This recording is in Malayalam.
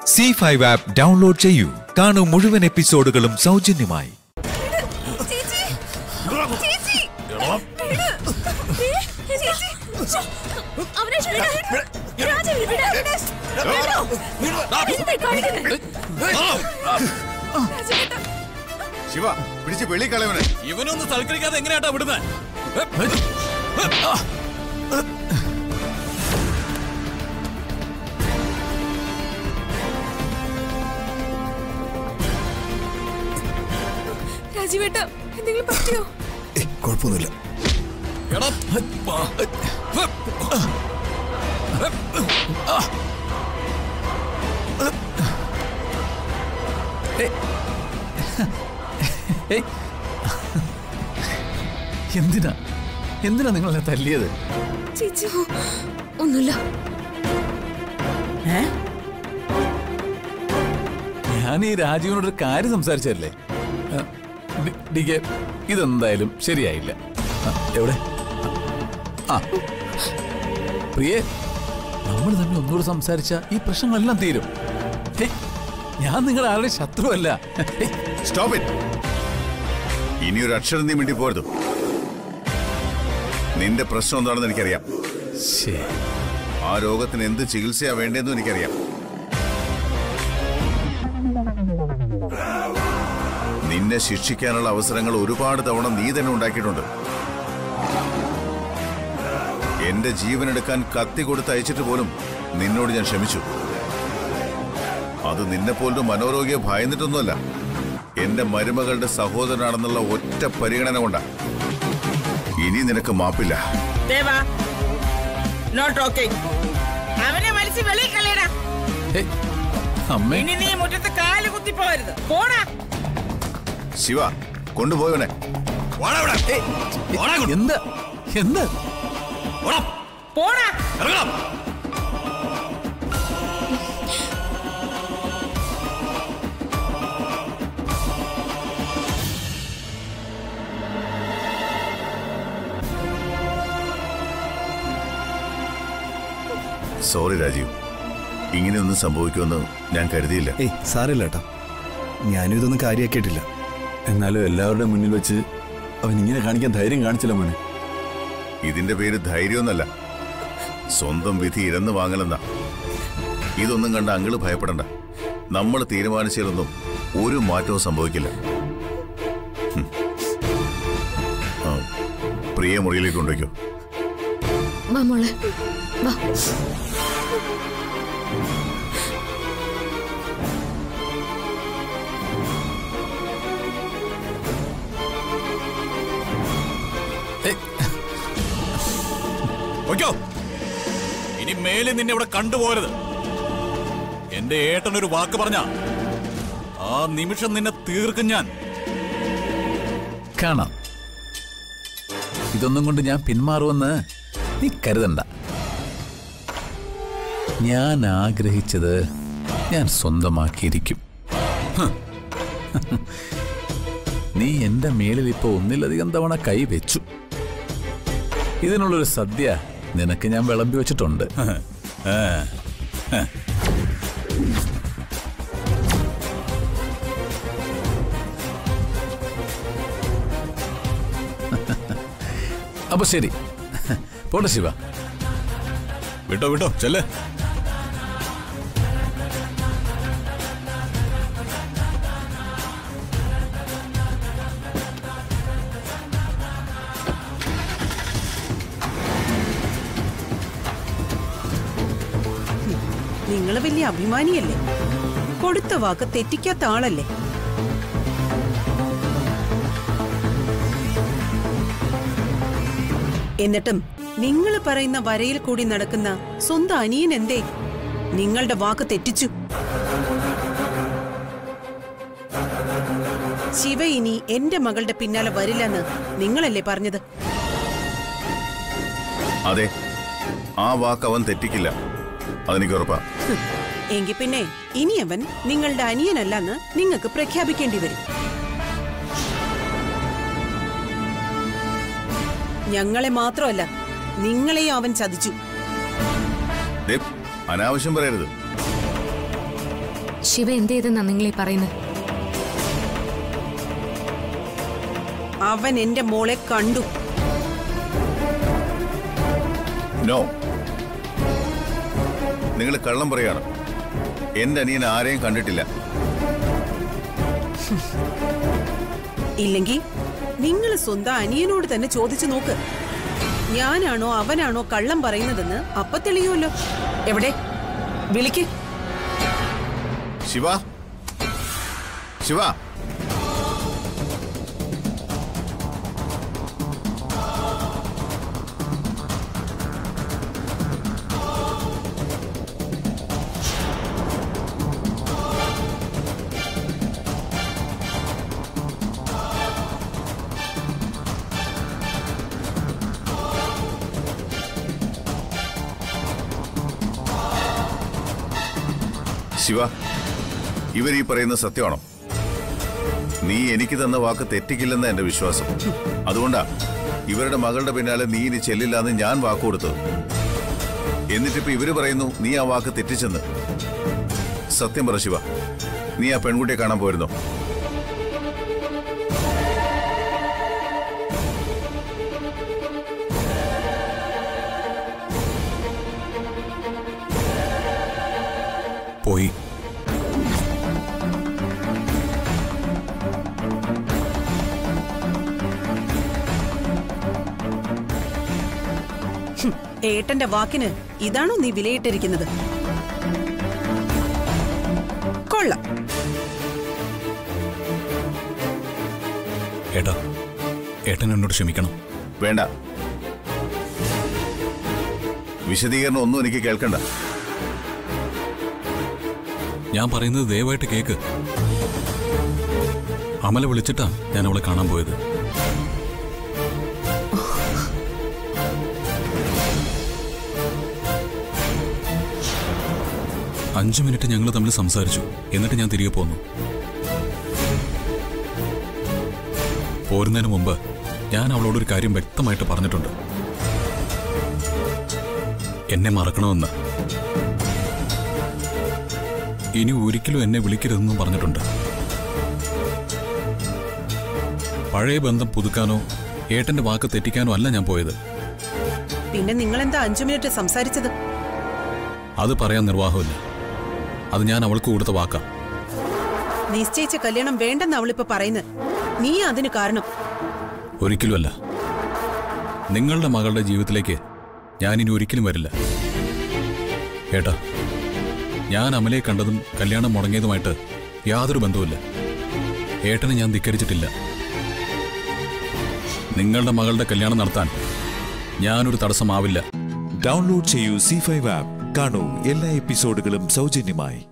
സി ഫൈവ് ആപ്പ് ഡൗൺലോഡ് ചെയ്യൂ കാണൂ മുഴുവൻ എപ്പിസോഡുകളും സൗജന്യമായി ചേച്ചി ചേച്ചി വിട്. ഏ, ചേച്ചി ശ്ശോ. അവനെ വിട്. രാജ വിട്. വിട്. എന്തായി കാണിക്കുന്നെ? രാജേട്ടാ. ശിവ പിടിച്ച് വെളി കളയവനെ ഇവനൊന്ന് സൽക്കരിക്കാതെ എങ്ങനെയാട്ടാ വിടുന്നത് രാജീവേട്ട എന്തെങ്കിലും പറ്റിയോ കുഴപ്പമൊന്നുമില്ല എടാ ഏയ്. എന്തിനാ എന്തിനാ നിങ്ങൾ എന്നെ തല്ലിയത് ചേച്ചി ഒന്നുമില്ല ഞാൻ ഈ രാജീവിനോടൊരു കാര്യം സംസാരിച്ചതല്ലേ ആ, ഡി- ഡി കെ ഇതെന്തായാലും ശരിയായില്ല ആ, എവിടെ ആ പ്രിയേ നമ്മൾ തമ്മിൽ ഒന്നുകൂടെ സംസാരിച്ച ഈ പ്രശ്നങ്ങളെല്ലാം തീരും ഹേയ്, ഞാൻ നിങ്ങളുടെ ആരുടെ ശത്രുവല്ല ഹേയ്, സ്റ്റോപ്പ് ഇറ്റ് ഇനി ഒരു അക്ഷരം നീ മിണ്ടി പോരുത് നിന്റെ പ്രശ്നം എന്താണെന്ന് എനിക്കറിയാം ശ്ശേ. ആ രോഗത്തിന് എന്ത് ചികിത്സയാ വേണ്ടതെന്നും എനിക്കറിയാം നിന്നെ ശിക്ഷിക്കാനുള്ള അവസരങ്ങൾ ഒരുപാട് തവണ നീ തന്നെ ഉണ്ടാക്കിയിട്ടുണ്ട് എന്റെ ജീവനെടുക്കാൻ കത്തി കൊടുത്ത് അയച്ചിട്ട് പോലും നിന്നോട് ഞാൻ ക്ഷമിച്ചു അത് നിന്നെ പോലൊരു മനോരോഗിയെ ഭയന്നിട്ടൊന്നുമല്ല എന്റെ മരുമകളുടെ സഹോദരനാണെന്നുള്ള ഒറ്റ പരിഗണന കൊണ്ടാ ഇനി നിനക്ക് മാപ്പില്ല ദേവാ നോ ടോക്കിംഗ് അവനെ വലിച്ച് വെളിയിൽ കളയടാ ഹേയ്, അമ്മേ ഇനി നീ മുറ്റത്ത് കാല് കുത്തിപ്പോരുത് പോടാ ശിവ കൊണ്ടുപോയവനെ ഏയ്, എന്താ എന്താ പോടാ സോറി രാജീവ് ഇങ്ങനെയൊന്നും സംഭവിക്കുമെന്ന് ഞാൻ കരുതിയില്ല ഏയ് സാരമില്ല ഏട്ടാ ഞാനും ഇതൊന്നും കാര്യമാക്കിയിട്ടില്ല എന്നാലും എല്ലാവരുടെയും മുന്നിൽ വെച്ച് അവൻ ഇങ്ങനെ കാണിക്കാൻ ധൈര്യം കാണിച്ചില്ല മോനെ ഇതിന്റെ പേര് ധൈര്യമൊന്നല്ല സ്വന്തം വിധി ഇരന്ന് വാങ്ങലെന്നാ ഇതൊന്നും കണ്ട അങ്കിള് ഭയപ്പെടണ്ട നമ്മൾ തീരുമാനിച്ചതിലൊന്നും ഒരു മാറ്റവും സംഭവിക്കില്ല ഹും. ആ, പ്രിയ മുറിയിലേക്ക് കൊണ്ടുവയ്ക്കോ വാ മോളെ വാ ഓക്കോ ഇനി മേലിൽ നിന്നെ ഇവിടെ കണ്ടുപോരുത് എന്റെ ഏട്ടൻ ഒരു വാക്ക് പറഞ്ഞ ആ നിമിഷം നിന്നെ തീർക്കും ഞാൻ കാണാം ഇതൊന്നും കൊണ്ട് ഞാൻ പിന്മാറുമെന്ന് നീ കരുതണ്ട ഞാൻ ആഗ്രഹിച്ചത് ഞാൻ സ്വന്തമാക്കിയിരിക്കും ഹ്. നീ എന്റെ മേളിൽ ഇപ്പൊ ഒന്നിലധികം തവണ കൈ വെച്ചു ഇതിനുള്ളൊരു സദ്യ നിനക്ക് ഞാൻ വിളമ്പി വെച്ചിട്ടുണ്ട് ആ, ആ. അപ്പൊ ശരി പോട്ടെ ശിവ വിട്ടോ വിട്ടോ ചെല്ലേ നിങ്ങൾ വലിയ അഭിമാനിയല്ലേ കൊടുത്ത വാക്ക് തെറ്റിക്കാത്ത ആളല്ലേ എന്നിട്ടും നിങ്ങൾ പറയുന്ന വരയിൽ കൂടി നടക്കുന്ന സ്വന്തം അനിയൻ എന്തേ നിങ്ങളുടെ വാക്ക് തെറ്റിച്ചു ശിവ ഇനി എന്റെ മകളുടെ പിന്നാലെ വരില്ലെന്ന് നിങ്ങളല്ലേ പറഞ്ഞത് അതെ ആ വാക്ക് അവൻ തെറ്റിക്കില്ല അതെനിക്ക് ഉറപ്പാ എങ്കിൽ പിന്നെ ഇനി അവൻ നിങ്ങളുടെ അനിയനല്ലെന്ന് നിങ്ങൾക്ക് പ്രഖ്യാപിക്കേണ്ടി വരും ഞങ്ങളെ മാത്രമല്ല നിങ്ങളെയും അവൻ ചതിച്ചു ദേ, അനാവശ്യം പറയരുത് ശിവ എന്ത് ചെയ്തെന്നാ നിങ്ങൾ ഈ പറയുന്നത് അവൻ എന്റെ മോളെ കണ്ടു നോ നിങ്ങൾ കള്ളം പറയാണ് എന്റെ അനിയൻ ആരെയും കണ്ടിട്ടില്ല ഇല്ലെങ്കിൽ നിങ്ങൾ സ്വന്തം അനിയനോട് തന്നെ ചോദിച്ചു നോക്ക് ഞാനാണോ അവനാണോ കള്ളം പറയുന്നതെന്ന് അപ്പൊ തെളിയുമല്ലോ എവിടെ വിളിക്ക് ശിവ ശിവ ശിവ ഇവർ ഈ പറയുന്ന സത്യമാണോ നീ എനിക്ക് തന്ന വാക്ക് തെറ്റിക്കില്ലെന്ന എന്റെ വിശ്വാസം അതുകൊണ്ടാ ഇവരുടെ മകളുടെ പിന്നാലെ നീ ഇനി ചെല്ലില്ലാന്ന് ഞാൻ വാക്ക് കൊടുത്തത് എന്നിട്ടിപ്പോ ഇവര് പറയുന്നു നീ ആ വാക്ക് തെറ്റിച്ചെന്ന് സത്യം പറ ശിവ നീ ആ പെൺകുട്ടിയെ കാണാൻ പോയിരുന്നോ പോയി ഏട്ടന്റെ വാക്കിന് ഇതാണോ നീ വിലയിട്ടിരിക്കുന്നത് കൊള്ളാം ഏട്ടാ ഏട്ടൻ എന്നോട് ക്ഷമിക്കണം വേണ്ട വിശദീകരണം ഒന്നും എനിക്ക് കേൾക്കണ്ട ഞാൻ പറയുന്നത് ദയവായിട്ട് കേക്ക് അമല വിളിച്ചിട്ടാ ഞാൻ അവളെ കാണാൻ പോയത് അഞ്ചു മിനിറ്റ് ഞങ്ങൾ തമ്മിൽ സംസാരിച്ചു എന്നിട്ട് ഞാൻ തിരികെ പോന്നു പോരുന്നതിന് മുമ്പ് ഞാൻ അവളോടൊരു കാര്യം വ്യക്തമായിട്ട് പറഞ്ഞിട്ടുണ്ട് എന്നെ മറക്കണമെന്ന് ഇനി ഒരിക്കലും എന്നെ വിളിക്കരുതെന്നും പറഞ്ഞിട്ടുണ്ട് പഴയ ബന്ധം പുതുക്കാനോ ഏട്ടന്റെ വാക്ക് തെറ്റിക്കാനോ അല്ല ഞാൻ പോയത് പിന്നെ നിങ്ങൾ എന്താ അഞ്ചു മിനിറ്റ് സംസാരിച്ചത് അത് പറയാൻ നിർവാഹമില്ല അത് ഞാൻ അവൾക്ക് കൊടുത്ത വാക്കാം നിശ്ചയിച്ച കല്യാണം വേണ്ടെന്ന് അവളിപ്പോ പറയുന്നത് നീ അതിന് കാരണം ഒരിക്കലുമല്ല നിങ്ങളുടെ മകളുടെ ജീവിതത്തിലേക്ക് ഞാൻ ഇനി ഒരിക്കലും വരില്ല ഏട്ടാ ഞാൻ അമലയെ കണ്ടതും കല്യാണം മുടങ്ങിയതുമായിട്ട് യാതൊരു ബന്ധവുമില്ല ഏട്ടനെ ഞാൻ ധിക്കരിച്ചിട്ടില്ല നിങ്ങളുടെ മകളുടെ കല്യാണം നടത്താൻ ഞാനൊരു തടസ്സമാവില്ല ഡൗൺലോഡ് ചെയ്യൂ സി ഫൈവ് ആപ്പ് കാണൂ എല്ലാ എപ്പിസോഡുകളും സൗജന്യമായി